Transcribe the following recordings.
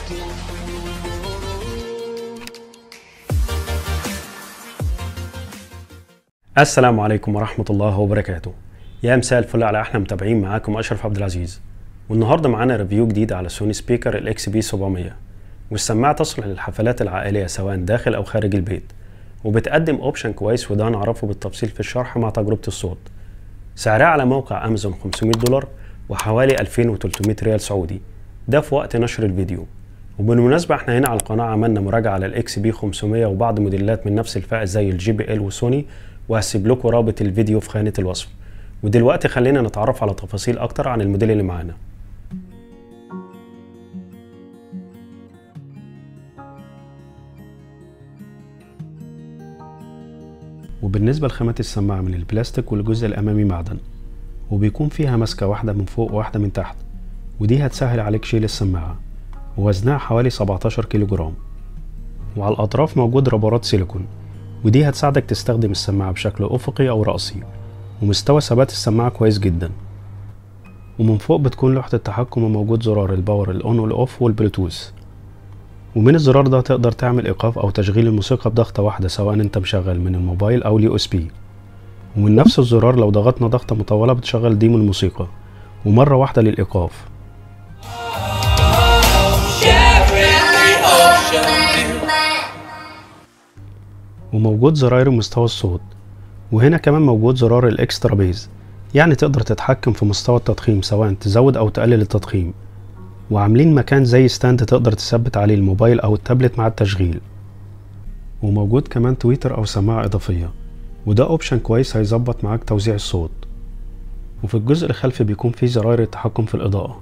السلام عليكم ورحمة الله وبركاته يا مساء الفل على أحلى متابعين معاكم أشرف عبد العزيز والنهاردة معانا ريفيو جديد على سوني سبيكر الاكس بي 700 والسماعة تصلح للحفلات العائلية سواء داخل أو خارج البيت وبتقدم اوبشن كويس وده هنعرفه بالتفصيل في الشرح مع تجربة الصوت سعرها على موقع أمازون 500 دولار وحوالي 2300 ريال سعودي ده في وقت نشر الفيديو وبالمناسبة احنا هنا على القناة عملنا مراجعة على الاكس بي 500 وبعض موديلات من نفس الفئة زي الجي بي ال وسوني وهسيب لكم رابط الفيديو في خانة الوصف ودلوقتي خلينا نتعرف على تفاصيل اكتر عن الموديل اللي معانا وبالنسبة لخامات السماعة من البلاستيك والجزء الأمامي معدن وبيكون فيها ماسكة واحدة من فوق وواحدة من تحت ودي هتسهل عليك شيل السماعة ووزنها حوالي 17 كيلو جرام وعلى الأطراف موجود ربرات سيليكون ودي هتساعدك تستخدم السماعة بشكل أفقي أو رأسي ومستوى ثبات السماعة كويس جدا ومن فوق بتكون لوحة التحكم وموجود زرار الباور الأون والأوف والبلوتوث ومن الزرار ده تقدر تعمل إيقاف أو تشغيل الموسيقى بضغطة واحدة سواء أنت مشغل من الموبايل أو اليو اس بي ومن نفس الزرار لو ضغطنا ضغطة مطولة بتشغل ديمو الموسيقى ومرة واحدة للإيقاف وموجود زراير مستوى الصوت وهنا كمان موجود زرار الاكسترا بيز يعني تقدر تتحكم في مستوى التضخيم سواء تزود او تقلل التضخيم وعاملين مكان زي ستاند تقدر تثبت عليه الموبايل او التابلت مع التشغيل وموجود كمان تويتر او سماعة اضافية وده اوبشن كويس هيظبط معاك توزيع الصوت وفي الجزء الخلفي بيكون فيه زراير التحكم في الاضاءة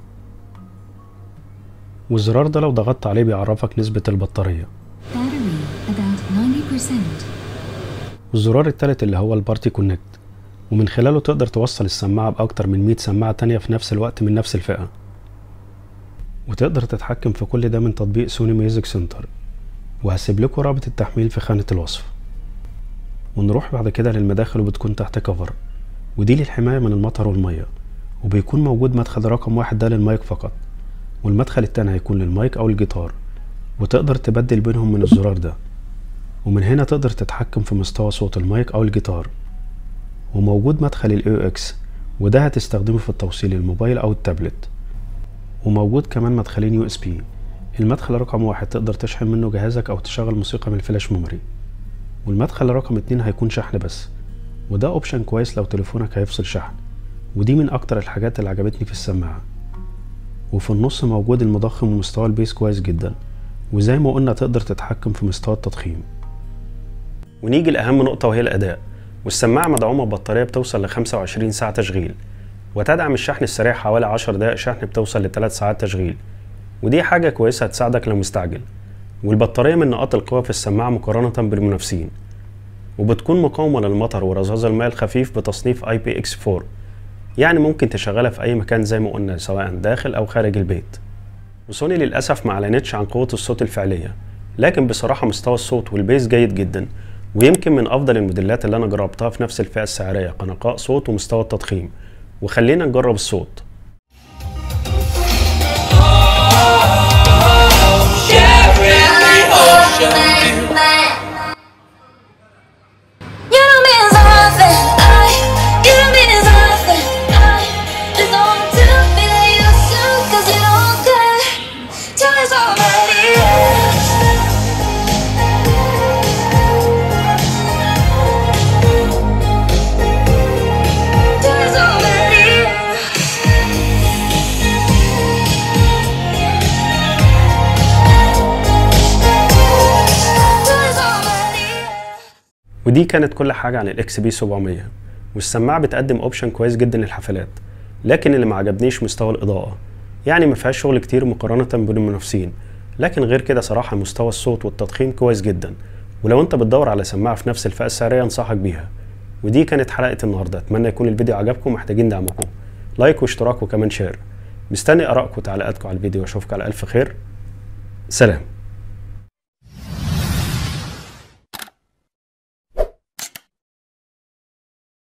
والزرار ده لو ضغطت عليه بيعرفك نسبة البطارية Battery about 90%. والزرار التالت اللي هو البارتي كونكت ومن خلاله تقدر توصل السماعة بأكتر من 100 سماعة تانية في نفس الوقت من نفس الفئة وتقدر تتحكم في كل ده من تطبيق سوني ميوزك سنتر وهسيب لكم رابط التحميل في خانة الوصف ونروح بعد كده للمداخل وبتكون تحت كفر ودي للحماية من المطر والمية وبيكون موجود مدخل رقم واحد ده للمايك فقط والمدخل التاني هيكون للمايك أو الجيتار وتقدر تبدل بينهم من الزرار ده ومن هنا تقدر تتحكم في مستوى صوت المايك أو الجيتار وموجود مدخل ال AUX وده هتستخدمه في التوصيل الموبايل أو التابلت وموجود كمان مدخلين USB المدخل رقم واحد تقدر تشحن منه جهازك أو تشغل موسيقى من الفلاش ميموري والمدخل رقم اتنين هيكون شحن بس وده اوبشن كويس لو تليفونك هيفصل شحن ودي من أكتر الحاجات اللي عجبتني في السماعة وفي النص موجود المضخم ومستوى البيس كويس جدا وزي ما قلنا تقدر تتحكم في مستوى التضخيم ونيجي لأهم نقطة وهي الأداء والسماعة مدعومة ببطارية بتوصل ل 25 ساعة تشغيل وتدعم الشحن السريع حوالي 10 دقائق شحن بتوصل ل 3 ساعات تشغيل ودي حاجة كويسة هتساعدك لو مستعجل والبطارية من نقاط القوة في السماعة مقارنة بالمنافسين وبتكون مقاومة للمطر ورذاذ الماء الخفيف بتصنيف IPX4 يعني ممكن تشغلها في أي مكان زي ما قلنا سواء داخل أو خارج البيت وسوني للأسف ما أعلنتش عن قوة الصوت الفعلية لكن بصراحة مستوى الصوت والبيس جيد جدا ويمكن من أفضل الموديلات اللي أنا جربتها في نفس الفئة السعرية كنقاء صوت ومستوى التضخيم وخلينا نجرب الصوت You don't mean nothing, I. You don't mean nothing, I. Just don't want to be like you soon, 'cause you don't care. Time is already Time is already Time is already ودي كانت كل حاجة عن الاكس بي 700 والسماعة بتقدم اوبشن كويس جدا للحفلات لكن اللي ما عجبنيش مستوى الإضاءة يعني ما فيهاش شغل كتير مقارنة بالمنافسين لكن غير كده صراحة مستوى الصوت والتضخيم كويس جدا ولو انت بتدور على سماعة في نفس الفئة السعرية انصحك بيها ودي كانت حلقة النهاردة اتمنى يكون الفيديو عجبكم محتاجين دعمكم لايك واشتراك وكمان شير مستني ارائكم وتعليقاتكم على الفيديو واشوفكم على الف خير سلام